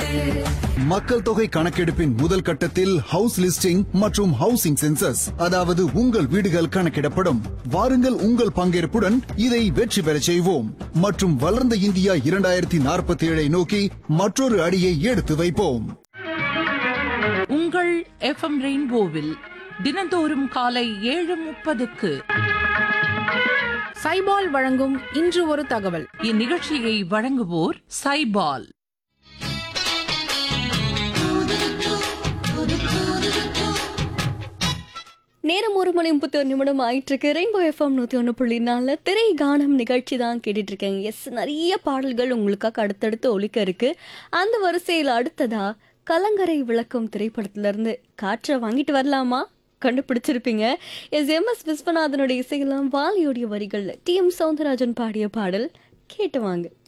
மக்கள் தொகை கணக்கெடுப்பின் முதல் கட்டத்தில் ஹவுஸ் லிஸ்டிங் மற்றும் ஹவுசிங் சென்சஸ் அதாவது உங்கள் வீடுகள் கணக்கிடப்படும் வாருங்கள் உங்கள் பங்கேற்புடன் இதை வெற்றி பெறச் செய்வோம் மற்றும் வளர்ந்த இந்தியா இரண்டாயிரத்தி நாற்பத்தி ஏழை நோக்கி மற்றொரு அடியை எடுத்து வைப்போம் உங்கள் எஃப்எம் ரெயின்போவில் தினந்தோறும் காலை ஏழு முப்பதுக்கு சைபால் வழங்கும் இன்று ஒரு தகவல் இந்நிகழ்ச்சியை வழங்குவோர் சைபால் நேரம் ஒரு மணி முப்பத்தி ஒரு நிமிடம் ஆயிட்டு இருக்கு ரெயின்போ எஃப்எம் நூத்தி ஒன்று புள்ளி நாலு திரை கானம் நிகழ்ச்சி தான் கேட்டுட்டு இருக்கேங்க எஸ் நிறைய பாடல்கள் உங்களுக்காக அடுத்தடுத்து ஒலிக்க இருக்கு அந்த வரிசையில் அடுத்ததா கலங்கரை விளக்கம் திரைப்படத்துல இருந்து காற்றை வாங்கிட்டு வரலாமா கண்டுபிடிச்சிருப்பீங்க எஸ் எம் எஸ் விஸ்வநாதனுடைய இசையெல்லாம் வாலியோடைய வரிகள்ல டி எம் சவுந்தரராஜன் பாடிய பாடல் கேட்டு வாங்க